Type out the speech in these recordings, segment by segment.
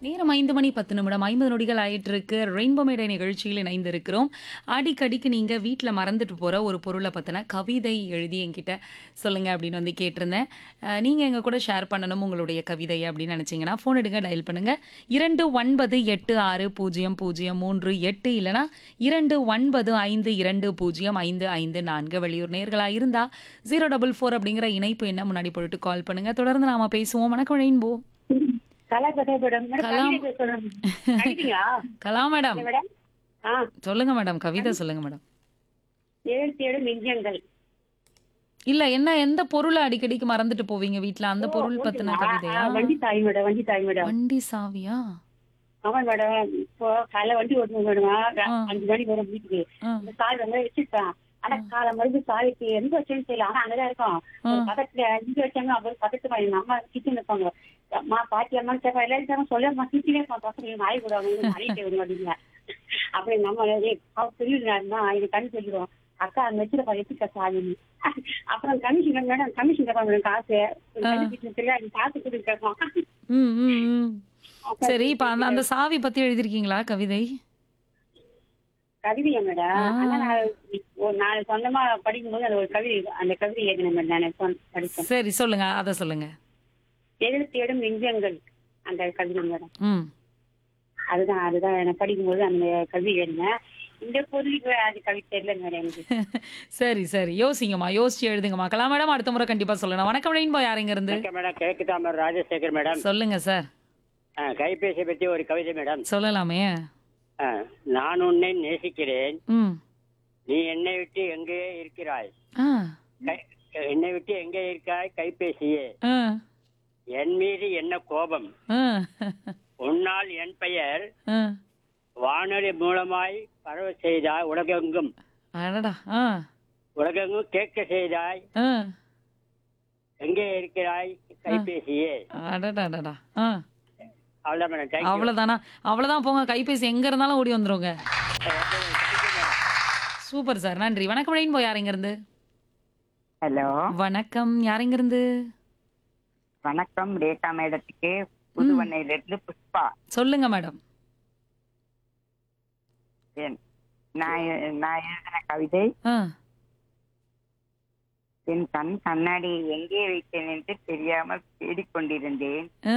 நேரம் ஐந்து மணி பத்து நிமிடம் ஐம்பது நொடிகள் ஆயிட்டு இருக்கு ரெயின்போ மேடை நிகழ்ச்சியில் இணைந்திருக்கிறோம் அடிக்கடிக்கு நீங்க வீட்டில் மறந்துட்டு போற ஒரு பொருளை பத்தின கவிதை எழுதி என்கிட்ட சொல்லுங்க அப்படின்னு வந்து கேட்டிருந்தேன் அஹ், நீங்க எங்க கூட ஷேர் பண்ணணும் உங்களுடைய கவிதை அப்படின்னு நினைச்சீங்கன்னா ஃபோன் எடுங்க டயல் பண்ணுங்க இரண்டு ஒன்பது எட்டு ஆறு பூஜ்ஜியம் பூஜ்ஜியம் மூன்று எட்டு இல்லைனா இரண்டு ஒன்பது ஐந்து இரண்டு பூஜ்ஜியம் ஐந்து ஐந்து நான்கு வெளியூர் நேர்களா இருந்தா ஜீரோ டபுள் ஃபோர் அப்படிங்கிற இணைப்பு என்ன முன்னாடி போட்டு கால் பண்ணுங்க தொடர்ந்து நாம பேசுவோம் வணக்கம் ரெயின்போ கலா கதை மேடம் மேடம் கலாம். கவிதை பேசணும் நடிப்பீங்களா கலா மேடம் மேடம் ஆ சொல்லுங்க மேடம் கவிதை சொல்லுங்க மேடம் எழுபத்தி ஏழு நெஞ்சங்கள் இல்ல என்ன எந்த பொருளை அடிக்கடிக்கு மறந்துட்டு போவீங்க வீட்ல அந்த பொருள் பத்தின ஆ, கவிதையா ஆ, வண்டி தாய் மேடம் வண்டி தாய் மேடம் வண்டி சாவியா ஆமா மேடம் இப்போ காலை வண்டி ஓட்டணும் மேடம் ஆ. அஞ்சு மணி வரும் வீட்டுக்கு ஆ, இந்த சாவி வந்து வச்சிருப்பேன் ஆனா காலை மறுபடியும் சாவிக்கு எங்க வச்சேன்னு தெரியல ஆனா அங்கதான் இருக்கும் ஆ. ஒரு பக்கத்துல இங்க வச்சாங்க அப்புறம் பக்கத்துல எங்க அம்மா கிச்சன் இருப்பாங்க அம்மா பாட்டி அம்மா கேட்பா எல்லாரும் சொல்ல அம்மா கிச்சனே பசங்க நாய் விடுவாங்க மழைக்கு வரும் அப்படிங்க அப்புறம் எங்க அம்மா ஏய், அவ சொல்லிடுறாருன்னா எனக்கு கண் சொல்லிடுவோம் அக்கா அந்த வச்சுல வச்சுக்க சாவின்னு அப்புறம் கமிஷன் மேடம் கமிஷன் கேட்பாங்க மேடம் காசு கண்டுபிடிச்சு தெரியல அது காசு கொடுத்து கேட்பான் ம், ம், ம். சரி இப்ப அந்த அந்த சாவி பத்தி எழுதிருக்கீங்களா கவிதை கவிதையா மேடம் ஆ. ஆனா நான் ஒரு நான் சொந்தமா படிக்கும்போது அது ஒரு கவிதை அந்த கவிதை எழுதினேன் மேடம் நான் சொந்த- படிச்சேன் சரி சொல்லுங்க அத சொல்லுங்க எழுபத்தி ஏழு நெஞ்சங்கள் அந்த கவிதை மேடம் ம் அதுதான் அதுதான் நான் படிக்கும்போது அந்த கவிதை எழுதினேன் இந்த பொருளுக்கு அது கவிதை தெரியல மேடம் எனக்கு சரி சரி யோசிங்கம்மா யோசிச்சு எழுதுங்கம்மா கலா மேடம் அடுத்த முறை கண்டிப்பா சொல்லணும் வணக்கம் ரெயின்போ யாருங்க இருந்து வணக்கம் மேடம் கிழக்கு தாமர் ராஜசேகர் மேடம் சொல்லுங்க சார் ஆ, கைபேசி பற்றி ஒரு கவிதை மேடம் சொல்லலாமே ஆ, நான் உன்னை நேசிக்கிறேன் ம் நீ என்னை விட்டு எங்கே இருக்கிறாய் ஆ கை- என்னை விட்டு எங்கே இருக்காய் கைபேசியே ஆ என் மீது என்ன கோபம் ஆ உன்னால் என் பெயர் ஆ வானொலி மூலமாய் பரவ செய்தாய் உலகெங்கும் அடடா ஆ உலகெங்கும் கேட்க செய்தாய் ஆ எங்கே இருக்கிறாய் கைபேசியே அடடா அடடா ஆ அவ்வளோதான் மேடம் தேங்க்யூ அவ்வளவுதானா அவ்வளவுதான் போங்க கைபேசி எங்க இருந்தாலும் ஓடி வந்துருங்க சூப்பர் சார் நன்றி வணக்கம் ரெயின்போ யாருங்க இருந்து ஹலோ வணக்கம் யாருங்க இருந்து வணக்கம் ரேகா மேடத்துக்கு புதுவண்ணையில இருந்து புஷ்பா சொல்லுங்க மேடம் என்- நான் எ- நான் எழுதின கவிதை ஆ என் கண் கண்ணாடி எங்கே வைத்தேன் என்று தெரியாமல் தேடிக்கொண்டிருந்தேன் ஆ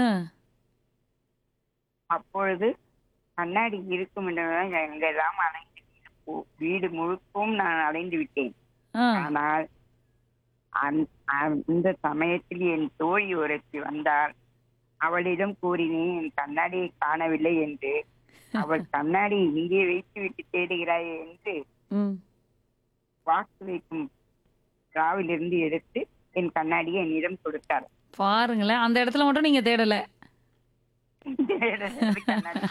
அப்பொழுது கண்ணாடி இருக்கும் என்றுதான் எங்கெல்லாம் அலைந்து போ- வீடு முழுக்கும் நான் அலைந்து விட்டேன் ஆ ஆனால் அந்த- அந்த சமயத்தில் என் தோழி ஒருத்தி வந்தாள் அவளிடம் கூறினேன் என் கண்ணாடியை காணவில்லை என்று அவள் கண்ணாடி இங்கே வைத்து விட்டு தேடுகிறாயே என்று ம் வாக்கு வைக்கும் டிராவிலிருந்து எடுத்து என் கண்ணாடியை என்னிடம் கொடுத்தார் பாருங்களேன் அந்த இடத்துல மட்டும் நீங்க தேடல கண்ணாடி.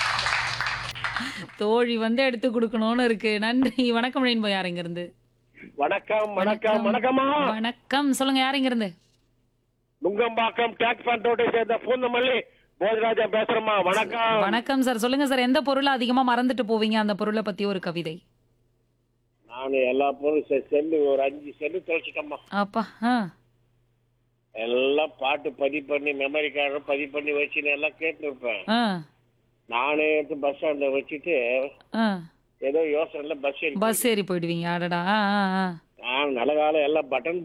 தோழி வந்து எடுத்து கொடுக்கணும்னு இருக்கு நன்றி வணக்கம் ரெயின்போ யாருங்க இருந்து வணக்கம் வணக்கம் வணக்கம்மா வணக்கம் சொல்லுங்க யாருங்க இருந்து நுங்கம்பாக்கம் டேக் பண்றோட்டை சேர்ந்த பூந்தமல்லி போதராஜா பேசுறேம்மா வணக்கம் வணக்கம் சார் சொல்லுங்க சார் எந்த பொருளை அதிகமா மறந்துட்டு போவீங்க அந்த பொருளை பத்தி ஒரு கவிதை நான் எல்லா பொருளும் செ- செல்லு ஒரு அஞ்சு செல்லு தொலைச்சிட்டேம்மா அப்பா ஆ எல்லாம் பாட்டு பதிவு பண்ணி மெமரி கார்டு பதிவு பண்ணி வச்சுன்னு எல்லாம் கேட்டு இருப்பேன் ஆ நானே எடுத்து பஸ் ஸ்டாண்ட்ல வச்சுட்டு ஆ ஏதோ யோசனைல பஸ் ஏறி பஸ் ஏறி போயிடுவீங்க அடடா ஆ ஆ ஆ நான் நல்ல காலம் எல்லாம் பட்டன்